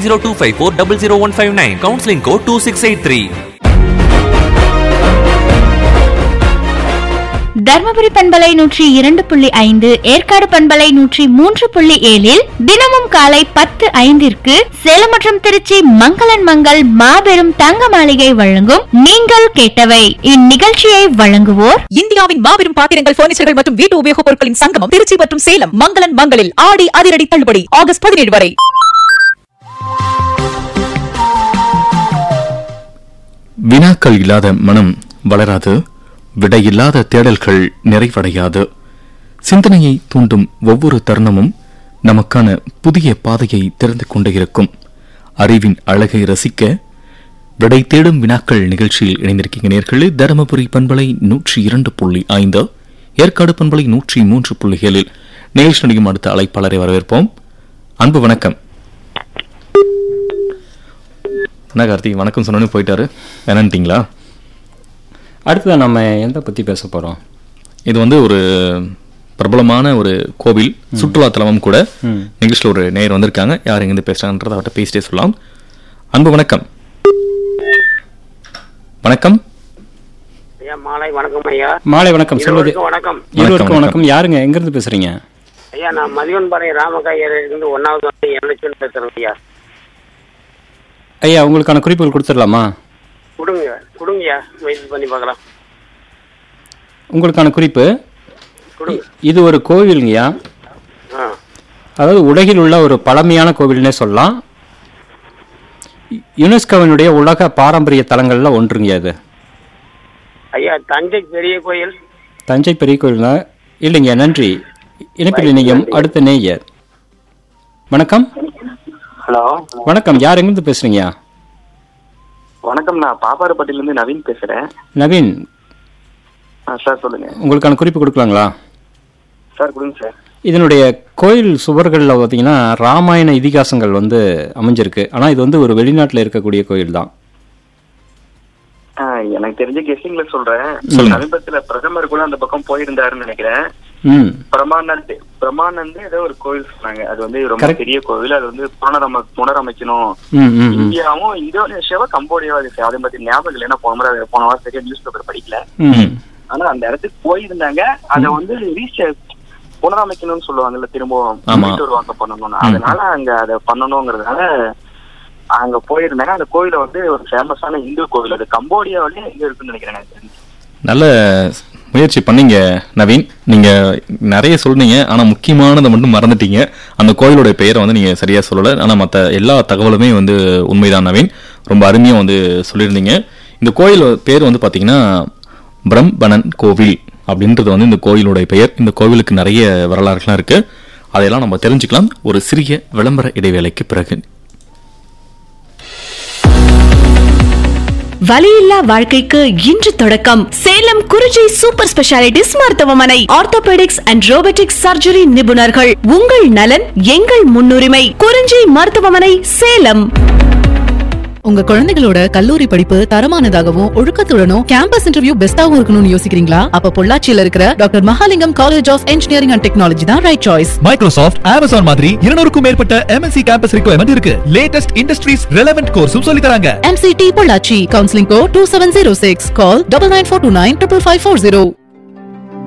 Zero two five four double zero one five nine counselling code two six eight three Dharmapuri பண்பலை நூற்றி இரண்டு புள்ளி ஐந்து ஏற்காடு பண்பலை நூற்றி மூன்று புள்ளி ஏழில் தினமும் காலை பத்து ஐந்திற்கு சேலம் மற்றும் திருச்சி மங்களன் மங்கள் மாபெரும் தங்க மாளிகை வழங்கும் நீங்கள் கேட்டவை இந்நிகழ்ச்சியை வழங்குவோர் இந்தியாவின் மாபெரும் பாத்திரங்கள் பர்னிச்சர்கள் மற்றும் வீட்டு உபயோகப் பொருட்களின் சங்கமம் திருச்சி மற்றும் சேலம் மங்களன் மங்களில் ஆடி அதிரடி தள்ளுபடி ஆகஸ்ட் பதினேழு வரை வினாக்கள் இல்லாத மனம் வளராது விடையில்லாத தேடல்கள் நிறைவடையாது சிந்தனையை தூண்டும் ஒவ்வொரு தருணமும் நமக்கான புதிய பாதையை திறந்து கொண்டே இருக்கும் அறிவின் அழகை ரசிக்க விடை தேடும் வினாக்கள் நிகழ்ச்சியில் இணைந்திருக்கீங்க நேர்களே தருமபுரி பண்பலை நூற்றி இரண்டு புள்ளி ஐந்து ஏற்காடு பண்பலை நூற்றி மூன்று புள்ளி ஏழில் நிகழ்ச்சி நடிக்கும் அடுத்த அழைப்பாளரை வரவேற்போம் அன்பு வணக்கம் என்ன கார்த்திக் வணக்கம் சொன்னோன்னு போயிட்டாரு வேணான்ட்டீங்களா அடுத்தது நம்ம எதை பற்றி பேச போகிறோம் இது வந்து ஒரு பிரபலமான ஒரு கோவில் சுற்றுலா தலமும் கூட ம். நிகழ்ச்சியில் ஒரு நேயர் வந்திருக்காங்க யார் எங்கிருந்து பேசுறாங்கன்றத அவர்கிட்ட பேசிட்டே சொல்லலாம் அன்பு வணக்கம் வணக்கம் ஐயா மாலை வணக்கம் ஐயா மாலை வணக்கம் சொல்வது இருவருக்கும் வணக்கம் இருவருக்கும் வணக்கம். வணக்கம் யாருங்க எங்கேருந்து பேசுறீங்க ஐயா நான் மதிவன்பாளையம் ராமகாயர் இருந்து ஒன்னாவது வந்து எண்ணச்சன் பேசுறேன் ஐயா ஐயா உங்களுக்கான குறிப்புகள் கொடுத்துடலாமா கொடுங்க கொடுங்கய்யா முயற்சி பண்ணி பார்க்கலாம் உங்களுக்கான குறிப்பு கொடுங்க இது ஒரு கோவிலுங்கய்யா ஆ அதாவது உலகில் உள்ள ஒரு பழமையான கோவில்னே சொல்லலாம் யுனெஸ்கோவினுடைய உலக பாரம்பரிய தலங்கள்ல ஒன்றுங்க அது ஐயா தஞ்சை பெரிய கோயில் தஞ்சை பெரிய கோவில் தான் இல்லைங்க நன்றி இணைப்பில் இணையம் அடுத்த நேயர் வணக்கம் ஹலோ வணக்கம் யார் எங்கிருந்து பேசுறீங்க வணக்கம் நான் பாப்பாரப்பட்டில இருந்து நவீன் பேசுறேன் நவீன் ஆ, சார் சொல்லுங்க உங்களுக்கான குறிப்பு கொடுக்கலாங்களா சார் கொடுங்க சார் இதனுடைய கோயில் சுவர்களில் பார்த்தீங்கன்னா ராமாயண இதிகாசங்கள் வந்து அமைஞ்சிருக்கு ஆனால் இது வந்து ஒரு வெளிநாட்டில் இருக்கக்கூடிய கோயில் தான் ஆ, எனக்கு தெரிஞ்ச கெஸ்டிங்ல சொல்றேன் சொல்லுங்க. சமீபத்துல பிரதமர் கூட அந்த பக்கம் போயிருந்தாருன்னு நினைக்கிறேன் ம் பிரமானந்த் பிரமானந்த் ஏதோ ஒரு கோயில் சொன்னாங்க அது வந்து ரொம்ப Correct. பெரிய கோவில் அது வந்து புனரம புனரமைக்கணும் ம் ம் ம் இந்தியாவும் இந்தோனேஷியாவும் கம்போடியாவும் இருக்கு அதை பத்தி ஞாபகம் இல்லை ஏன்னா போன முறை போன வாரம் சரியா நியூஸ் பேப்பர் படிக்கல ம் ஆனா அந்த இடத்துக்கு போயிருந்தாங்க அதை வந்து ரீச் புனரமைக்கணும்னு சொல்லுவாங்கல்ல திரும்பவும் ஆமா. மீட்டுருவாக்க பண்ணணும்னு அதனால அங்க அதை பண்ணணுங்கிறதுனால அங்க போயிருந்தாங்க அந்த கோயில வந்து ஒரு ஃபேமஸான இந்து கோவில் அது கம்போடியாவிலேயே எங்க இருக்குன்னு நினைக்கிறேன் எனக்கு தெரிஞ்சு. நல்ல முயற்சி பண்ணீங்க நவீன் நீங்க நிறைய சொன்னீங்க ஆனா முக்கியமானதை மட்டும் மறந்துட்டீங்க அந்த கோயிலோட பெயரை வந்து நீங்க சரியா சொல்லல ஆனா மத்த எல்லா தகவலுமே வந்து உண்மைதான் நவீன் ரொம்ப அருமையா வந்து சொல்லியிருந்தீங்க இந்த கோயில் பேர் வந்து பாத்தீங்கன்னா பிரம்பனன் கோவில் அப்படின்றது வந்து இந்த கோயிலோட பெயர் இந்த கோவிலுக்கு நிறைய வரலாறுலாம் இருக்கு அதையெல்லாம் நம்ம தெரிஞ்சுக்கலாம் ஒரு சிறிய விளம்பர இடைவேளைக்கு பிறகு வலியில்லா வாழ்க்கைக்கு இன்று தொடக்கம் சேலம் குறிஞ்சி சூப்பர் ஸ்பெஷாலிட்டிஸ் மருத்துவமனை ஆர்த்தோபெடிக்ஸ் அண்ட் ரோபோட்டிக்ஸ் சர்ஜரி நிபுணர்கள் உங்கள் நலன் எங்கள் முன்னுரிமை குறிஞ்சி மருத்துவமனை சேலம் உங்க குழந்தைகளோட கல்லூரி படிப்பு தரமானதாகவும் ஒழுக்கத்துடனும் கேம்பஸ் இன்டர்வியூ பெஸ்டாவும் இருக்கணும்னு யோசிக்கிறீங்களா அப்ப பொள்ளாச்சியில இருக்கிற doctor Mahalingam college of engineering and technology தான் ரைட் சாய்ஸ் மைக்ரோசாஃப்ட் அமேசான் மாதிரி இருநூறுக்கும் மேற்பட்ட எம்என்சி கேம்பஸ் ரிக்வயர்மெண்ட் இருக்கு லேட்டஸ்ட் இண்டஸ்ட்ரீஸ் ரெலவென்ட் கோர்ஸும் சொல்லி தராங்க MCT Pollachi counselling code two seven zero six call double nine four two nine triple five four zero